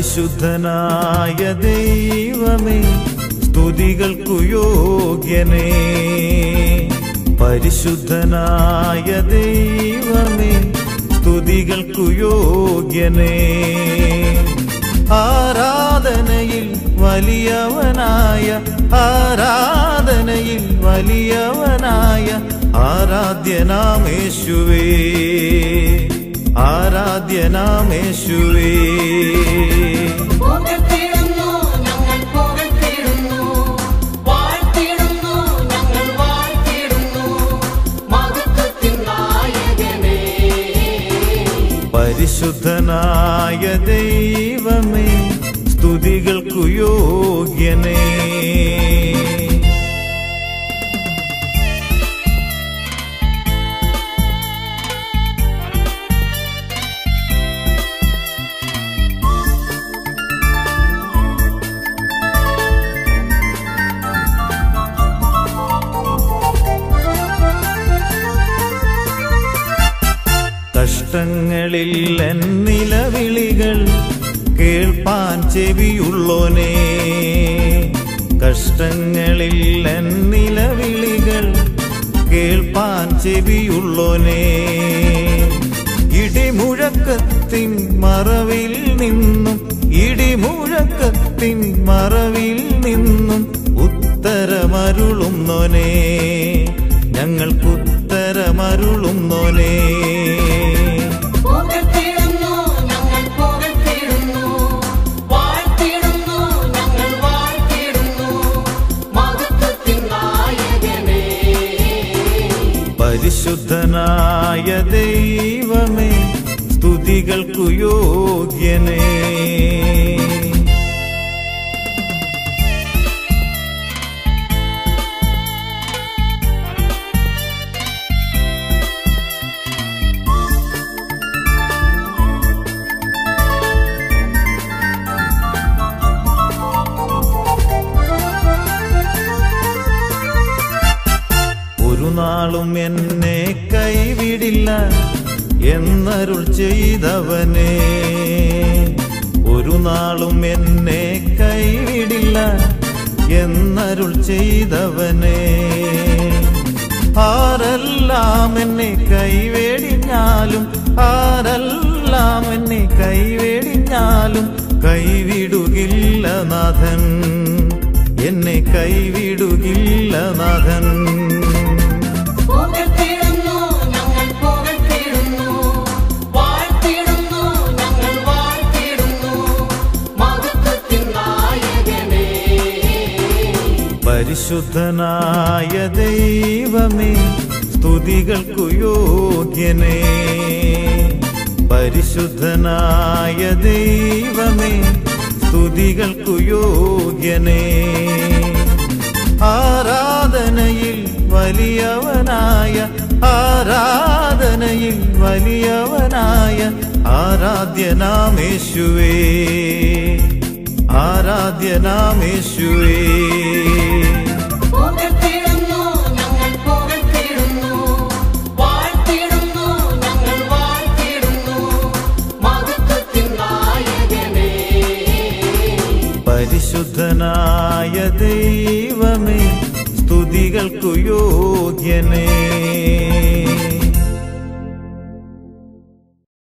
പരിശുദ്ധനായ ദൈവമേ സ്തുതികൾക്കു യോഗ്യനേ പരിശുദ്ധനായ ദൈവമേ സ്തുതികൾക്കു യോഗ്യനേ ആരാധനയിൽ വലിയവനായ ആരാധനയിൽ വലിയവനായ ആരാധ്യനാമേശുവേ ആരാധ്യനാമേശുവേ പുകഴ്ത്തിടുന്നു ഞങ്ങൾ പുകഴ്ത്തിടുന്നു വാഴ്ത്തിടുന്നു ഞങ്ങൾ വാഴ്ത്തിടുന്നു മഹത്വത്തിൻ നായകനേ പരിശുദ്ധനായ ദൈവമേ സ്തുതികൾക്കു യോഗ്യനേ കഷ്ടങ്ങളിൽ എന്നിലവിളികൾ കേൾപ്പാൻ ചെവിയുള്ളോനേ കഷ്ടങ്ങളിൽ എന്നിലവിളികൾ കേൾപ്പാൻ ചെവിയുള്ളോനേ ഇടിമുഴക്കത്തിൻ മറവിൽ നിന്നും ഇടിമുഴക്കത്തിൻ മറവിൽ നിന്നും ഉത്തരമരുളുന്നോനേ ഞങ്ങൾക്കുത്തരമരുളുന്നോനേ പുകഴ്ത്തിടുന്നു ഞങ്ങൾ പുകഴ്ത്തിടുന്നു വാഴ്ത്തിടുന്നു ഞങ്ങൾ വാഴ്ത്തിടുന്നു മഹത്വത്തിൻ നായകനേ പരിശുദ്ധനായ ദൈവമേ സ്തുതികൾക്കു യോഗ്യനേ ഒരു നാളും എന്നെ കൈവിടില്ല എന്നരുൾ ചെയ്തവനേ ഒരു നാളും എന്നെ കൈവിടില്ല എന്നരുൾ ചെയ്തവനേ ആരെല്ലാം എന്നെ കൈവേടിഞ്ഞാലും ആരെല്ലാം എന്നെ കൈവേടിഞ്ഞാലും കൈവിടുകില്ല നാഥൻ എന്നെ കൈവിടുകില്ല നാഥൻ പുകഴ്ത്തിടുന്നു ഞങ്ങൾ പുകഴ്ത്തിടുന്നു വാഴ്ത്തിടുന്നു ഞങ്ങൾ വാഴ്ത്തിടുന്നു മഹത്വത്തിൻ നായകനേ പരിശുദ്ധനായ ദൈവമേ സ്തുതികൾക്കു യോഗ്യനേ പരിശുദ്ധനായ ദൈവമേ സ്തുതികൾക്കു യോഗ്യനേ ആരാധനയിൽ വലിയവനായ ആരാധനയിൽ വലിയവനായ ആരാധ്യനാമേശുവേ ആരാധ്യനാമേശുവേ പുകഴ്ത്തിടുന്നു ഞങ്ങൾ പുകഴ്ത്തിടുന്നു വാഴ്ത്തിടുന്നു ഞങ്ങൾ വാഴ്ത്തിടുന്നു മഹത്വത്തിൻ നായകനേ പരിശുദ്ധനായ ദൈവമേ സ്തുതികൾക്കു യോഗ്യനേ